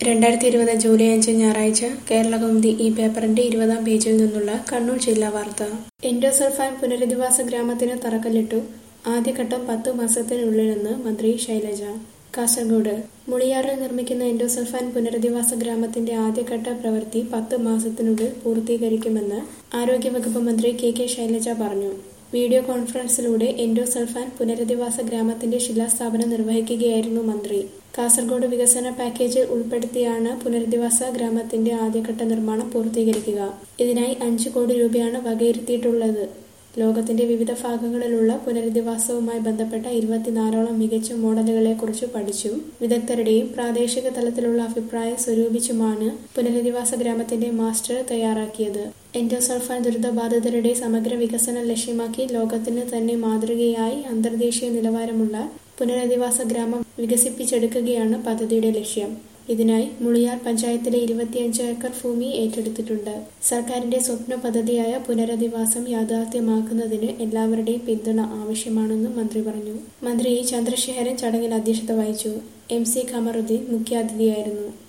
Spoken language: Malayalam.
രണ്ടായിരത്തി ഇരുപത് ജൂലൈ അഞ്ച് ഞായറാഴ്ച കേരളകൗമുദി ഈ പേപ്പറിന്റെ ഇരുപതാം പേജിൽ നിന്നുള്ള കണ്ണൂർ ജില്ലാ വാർത്ത എൻഡോസൾഫാൻ പുനരധിവാസ ഗ്രാമത്തിന് തറക്കല്ലിട്ടു ആദ്യഘട്ടം പത്തു മാസത്തിനുള്ളിലെന്ന് മന്ത്രി ശൈലജ കാസർഗോഡ് മുളിയാറിൽ നിർമ്മിക്കുന്ന എൻഡോസൾഫാൻ പുനരധിവാസ ഗ്രാമത്തിന്റെ ആദ്യഘട്ട പ്രവൃത്തി പത്ത് മാസത്തിനുള്ളിൽ പൂർത്തീകരിക്കുമെന്ന് ആരോഗ്യവകുപ്പ് മന്ത്രി കെ കെ ശൈലജ പറഞ്ഞു വീഡിയോ കോൺഫറൻസിലൂടെ എൻഡോസൾഫാൻ പുനരധിവാസ ഗ്രാമത്തിന്റെ ശിലാസ്ഥാപനം നിർവഹിക്കുകയായിരുന്നു മന്ത്രി കാസർഗോഡ് വികസന പാക്കേജിൽ ഉൾപ്പെടുത്തിയാണ് പുനരധിവാസ ഗ്രാമത്തിന്റെ ആദ്യഘട്ട നിർമ്മാണം പൂർത്തീകരിക്കുക ഇതിനായി അഞ്ചു കോടി രൂപയാണ് വകയിരുത്തിയിട്ടുള്ളത് ലോകത്തിന്റെ വിവിധ ഭാഗങ്ങളിലുള്ള പുനരധിവാസവുമായി ബന്ധപ്പെട്ട ഇരുപത്തിനാലോളം മികച്ച മോഡലുകളെക്കുറിച്ച് പഠിച്ചും വിദഗ്ധരുടെയും പ്രാദേശിക തലത്തിലുള്ള അഭിപ്രായം സ്വരൂപിച്ചുമാണ് പുനരധിവാസ ഗ്രാമത്തിന്റെ മാസ്റ്റർ തയ്യാറാക്കിയത് എൻഡോസൾഫാൻ ദുരിതബാധിതരുടെ സമഗ്ര വികസനം ലക്ഷ്യമാക്കി ലോകത്തിന് തന്നെ മാതൃകയായി അന്തർദേശീയ നിലവാരമുള്ള പുനരധിവാസ ഗ്രാമം വികസിപ്പിച്ചെടുക്കുകയാണ് പദ്ധതിയുടെ ലക്ഷ്യം ഇതിനായി മുളിയാർ പഞ്ചായത്തിലെ ഇരുപത്തിയഞ്ച് ഏക്കർ ഭൂമി ഏറ്റെടുത്തിട്ടുണ്ട് സർക്കാരിന്റെ സ്വപ്ന പദ്ധതിയായ പുനരധിവാസം യാഥാർത്ഥ്യമാക്കുന്നതിന് എല്ലാവരുടെയും പിന്തുണ ആവശ്യമാണെന്നും മന്ത്രി പറഞ്ഞു മന്ത്രി ഇ ചന്ദ്രശേഖരൻ ചടങ്ങിൽ അധ്യക്ഷത വഹിച്ചു എം സി ഖമറുദ്ദീൻ മുഖ്യാതിഥിയായിരുന്നു